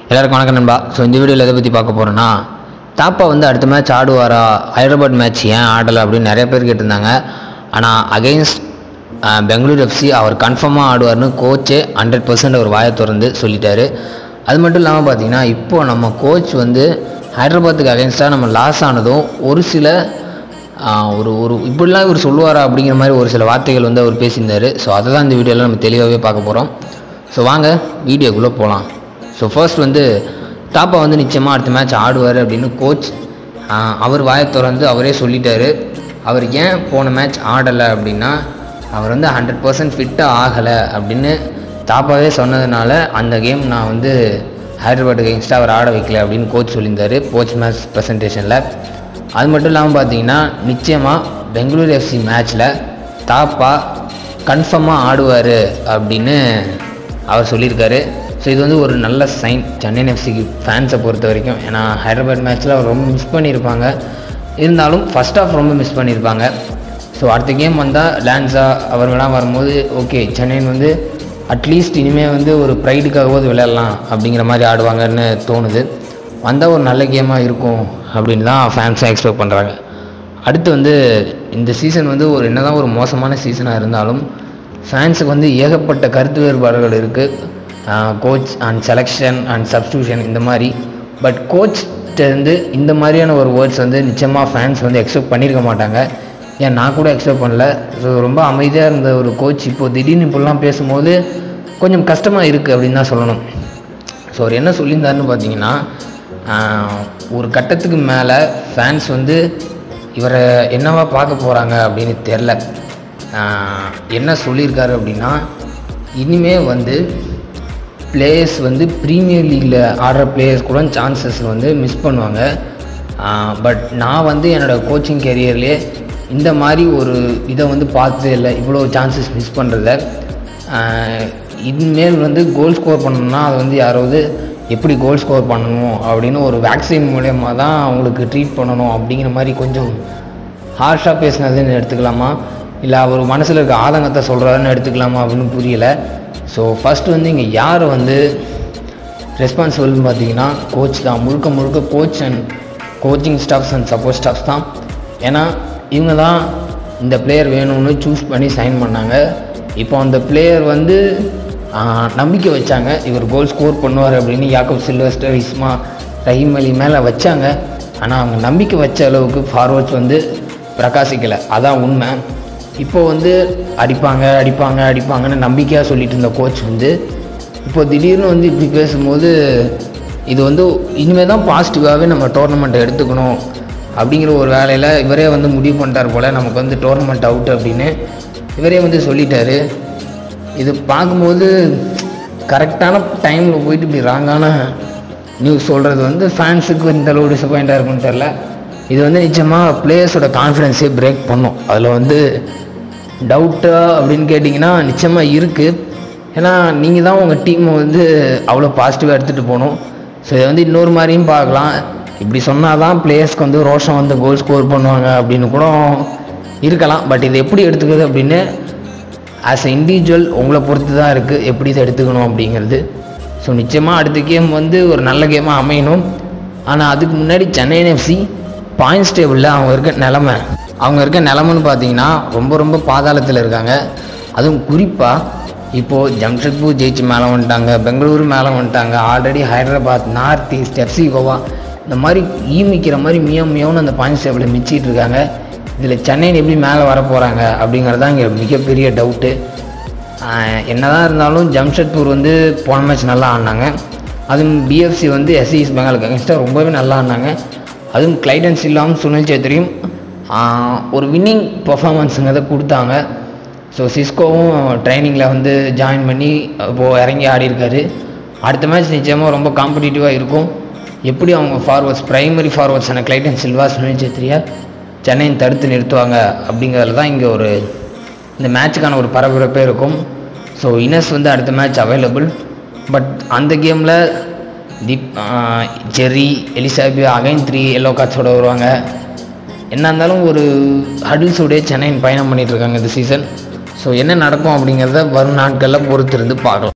எல்லாருக்கும் வணக்கம் நண்பா ஸோ இந்த வீடியோவில் எதை பற்றி பார்க்க போகிறோன்னா தாப்பா வந்து அடுத்த மேட்ச் ஆடுவாரா ஹைதராபாத் மேட்ச் ஏன் ஆடலை அப்படின்னு நிறைய பேர் கேட்டிருந்தாங்க ஆனால் அகெயின்ஸ்ட் பெங்களூர் எஃப்சி அவர் கன்ஃபார்மாக ஆடுவார்னு கோச்சே ஹண்ட்ரட் பர்சன்ட் அவர் வாயை திறந்து சொல்லிட்டாரு அது மட்டும் இல்லாமல் பார்த்தீங்கன்னா இப்போ நம்ம கோச் வந்து ஹைதராபாத்துக்கு அகெயின்ஸ்டாக நம்ம லாஸ் ஆனதும் ஒரு சில ஆஹ், ஒரு ஒரு இப்படிலாம் இவர் சொல்லுவாரா அப்படிங்கிற மாதிரி ஒரு சில வார்த்தைகள் வந்து அவர் பேசியிருந்தார் ஸோ அதை தான் இந்த வீடியோவில் நம்ம தெளிவாகவே பார்க்க போகிறோம் ஸோ வாங்க வீடியோக்குள்ளே போகலாம் ஸோ ஃபர்ஸ்ட் வந்து தாப்பா வந்து நிச்சயமாக அடுத்த மேட்ச் ஆடுவார் அப்படின்னு கோச் அவர் வாயை திறந்து அவரே சொல்லிட்டாரு அவர் ஏன் போன மேட்ச் ஆடலை அப்படின்னா அவர் வந்து ஹண்ட்ரட் பர்சன்ட் ஃபிட்டாக ஆகலை அப்படின்னு தாப்பாவே சொன்னதுனால அந்த கேம் நான் வந்து ஹைதராபாத் அகேன்ஸ்டாக அவர் ஆட வைக்கல அப்படின்னு கோச் சொல்லியிருந்தாரு கோச் மேட்ச் ப்ரெசன்டேஷனில் அது மட்டும் இல்லாமல் பார்த்தீங்கன்னா நிச்சயமாக பெங்களூர் எஃப்சி மேட்ச்சில் தாப்பா கன்ஃபார்மாக ஆடுவார் அப்படின்னு அவர் சொல்லியிருக்காரு ஸோ இது வந்து ஒரு நல்ல சைன் சென்னை எஃப்சிக்கு ஃபேன்ஸை பொறுத்த வரைக்கும் ஏன்னா ஹைதராபாத் மேட்ச்சில் அவர் ரொம்ப மிஸ் பண்ணியிருப்பாங்க இருந்தாலும் ஃபர்ஸ்ட் ஆஃப் ரொம்ப மிஸ் பண்ணியிருப்பாங்க ஸோ அடுத்த கேம் வந்தால் டான்ஸா அவர்களாம் வரும்போது ஓகே சென்னையின் வந்து அட்லீஸ்ட் இனிமேல் வந்து ஒரு ப்ரைடுக்காகவாவது விளையாடலாம் அப்படிங்கிற மாதிரி ஆடுவாங்கன்னு தோணுது வந்தால் ஒரு நல்ல கேமாக இருக்கும் அப்படின்னு தான் ஃபேன்ஸாக எக்ஸ்பெக்ட் பண்ணுறாங்க அடுத்து வந்து இந்த சீசன் வந்து ஒரு என்னதான் ஒரு மோசமான சீசனாக இருந்தாலும் ஃபேன்ஸுக்கு வந்து ஏகப்பட்ட கருத்து வேறுபாடுகள் இருக்குது coach and selection and substitution இந்த மாதிரி பட் கோச் இருந்து இந்த மாதிரியான ஒரு வேர்ட்ஸ் வந்து நிச்சயமாக ஃபேன்ஸ் வந்து எக்ஸ்பெக்ட் பண்ணியிருக்க மாட்டாங்க ஏன் நான் கூட எக்ஸ்பெக்ட் பண்ணல ஸோ ரொம்ப அமைதியாக இருந்த ஒரு கோச் இப்போது திடீர்னு இப்படிலாம் பேசும்போது கொஞ்சம் கஷ்டமாக இருக்குது அப்படின்னு தான் சொல்லணும் ஸோ அவர் என்ன சொல்லியிருந்தாருன்னு பார்த்தீங்கன்னா ஆஹ், ஒரு கட்டத்துக்கு மேலே ஃபேன்ஸ் வந்து இவரை என்னவா பார்க்க போகிறாங்க அப்படின்னு தெரில ஆஹ், என்ன சொல்லியிருக்காரு அப்படின்னா இனிமே வந்து பிளேயர்ஸ் வந்து ப்ரீமியர் லீக்கில் ஆடுற பிளேயர்ஸ் கூட சான்சஸ் வந்து மிஸ் பண்ணுவாங்க பட் நான் வந்து என்னோடய கோச்சிங் கெரியர்லேயே இந்த மாதிரி ஒரு இதை வந்து பார்த்ததே இல்லை இவ்வளோ சான்சஸ் மிஸ் பண்ணுறத இனிமேல் வந்து கோல் ஸ்கோர் பண்ணணும்னா அது வந்து யாராவது எப்படி கோல் ஸ்கோர் பண்ணணும் அப்படின்னு ஒரு வேக்சின் மூலயமா தான் அவங்களுக்கு ட்ரீட் பண்ணணும் அப்படிங்கிற மாதிரி கொஞ்சம் ஹார்ஷாக பேசினதுன்னு எடுத்துக்கலாமா இல்லை அவர் மனசில் இருக்க ஆதங்கத்தை சொல்கிறாருன்னு எடுத்துக்கலாமா அப்படின்னு புரியல ஸோ ஃபஸ்ட்டு வந்து இங்கே யார் வந்து ரெஸ்பான்சிபிள்னு பார்த்தீங்கன்னா கோச் தான் முழுக்க முழுக்க coach and coaching staffs and support staffs தான் ஏன்னா இவங்க தான் இந்த பிளேயர் வேணும்னு சூஸ் பண்ணி சைன் பண்ணாங்க இப்போ அந்த பிளேயர் வந்து ஆஹ், நம்பிக்கை வச்சாங்க இவர் கோல் ஸ்கோர் பண்ணுவார் அப்படின்னு யாக்கப் சில்வஸ்டர் இஸ்மா ரஹீம் அலி மேலே வச்சாங்க ஆனால் அவங்க நம்பிக்கை வச்ச அளவுக்கு ஃபார்வர்ட்ஸ் வந்து பிரகாசிக்கலை அதான் உண்மை இப்போ வந்து அடிப்பாங்க அடிப்பாங்க அடிப்பாங்கன்னு நம்பிக்கையாக சொல்லிட்டு இருந்த கோச் வந்து இப்போ திடீர்னு வந்து இப்படி பேசும்போது இது வந்து இனிமேல் தான் பாசிட்டிவாகவே நம்ம டோர்னமெண்ட்டை எடுத்துக்கணும் அப்படிங்கிற ஒரு வேலையில் இவரே வந்து முடிவு பண்ணிட்டார் போல் நமக்கு வந்து டோர்னமெண்ட் அவுட் அப்படின்னு இவரே வந்து சொல்லிட்டாரு இது பார்க்கும்போது கரெக்டான டைமில் போயிட்டு இப்படி ராங்கான நியூஸ் சொல்கிறது வந்து ஃபேன்ஸுக்கு இந்த அளவு டிசப்பாயிண்டாக இருக்கும்னு தெரில இது வந்து நிச்சயமாக பிளேயர்ஸோட கான்ஃபிடென்ஸே பிரேக் பண்ணும் அதில் வந்து டவுட்டா அப்படின்னு கேட்டிங்கன்னா நிச்சயமாக இருக்குது ஏன்னா நீங்கள் தான் உங்கள் டீமை வந்து அவ்வளோ பாசிட்டிவாக எடுத்துகிட்டு போகணும் ஸோ இதை வந்து இன்னொரு மாதிரியும் பார்க்கலாம் இப்படி சொன்னால் தான் பிளேயர்ஸ்க்கு வந்து ரோஷம் வந்து கோல் ஸ்கோர் பண்ணுவாங்க அப்படின்னு கூட இருக்கலாம் பட் இது எப்படி எடுத்துக்கிறது அப்படின்னு ஆஸ் எ இண்டிவிஜுவல் உங்களை பொறுத்து தான் இருக்குது எப்படி இதை எடுத்துக்கணும் அப்படிங்கிறது ஸோ நிச்சயமாக அடுத்த கேம் வந்து ஒரு நல்ல கேமாக அமையணும் ஆனால் அதுக்கு முன்னாடி சென்னை எஃப்சி பாயிண்ட்ஸ் டேபிளில் அவங்க இருக்க நிலமை அவங்க இருக்க நிலமைன்னு பார்த்தீங்கன்னா ரொம்ப ரொம்ப பாதாளத்தில் இருக்காங்க அதுவும் குறிப்பாக இப்போது ஜம்ஷெட்பூர் ஜெயிச்சு மேலே வந்துட்டாங்க பெங்களூரு மேலே வந்துட்டாங்க already Hyderabad North East FC Goa இந்த மாதிரி ஈமிக்கிற மாதிரி மியோ மியோன்னு அந்த பாயிண்ட்ஸ் டேபிளை மிச்சிட்டு இருக்காங்க இதில் சென்னைன்னு எப்படி மேலே வர போகிறாங்க அப்படிங்கிறது தான் இங்கே மிகப்பெரிய டவுட்டு என்னதான் இருந்தாலும் ஜம்ஷெட்பூர் வந்து போன மேட்ச் நல்லா ஆடினாங்க அதுவும் பிஎஃப்சி வந்து எஸ்இஎஸ் பெங்காலுக்கு அகேன்ஸ்டாக ரொம்பவே நல்லா ஆடினாங்க அதுவும் கிளைடன்ஸ் இல்லாமல் சுனில் சேத்ரியும் ஆஹ், ஒரு வின்னிங் பர்ஃபார்மன்ஸுங்கிறத கொடுத்தாங்க ஸோ சிஸ்கோவும் ட்ரைனிங்கில் வந்து ஜாயின் பண்ணி இப்போது இறங்கி ஆடியிருக்காரு அடுத்த மேட்ச் நிச்சயமாக ரொம்ப காம்படிட்டிவாக இருக்கும் எப்படி அவங்க ஃபார்வர்ட்ஸ் பிரைமரி ஃபார்வர்ட்ஸான கிளைடன் சில்வா சுனில் சேத்ரியா சென்னையின் தடுத்து நிறுத்துவாங்க அப்படிங்கிறதுல தான் இங்கே ஒரு இந்த மேட்சுக்கான ஒரு பரபரப்பே இருக்கும் ஸோ இனஸ் வந்து அடுத்த மேட்ச் அவைலபிள் பட் அந்த கேமில் Deep Jerry Eli Sabia again three yellow கார்ட்ஸோட வருவாங்க என்ன இருந்தாலும் ஒரு ஹடில்ஸோடய சென்னையின் பயணம் பண்ணிட்டு இருக்காங்க இந்த சீசன் ஸோ என்ன நடக்கும் அப்படிங்கிறத வரும் நாட்களில் பொறுத்திருந்து பார்க்கலாம்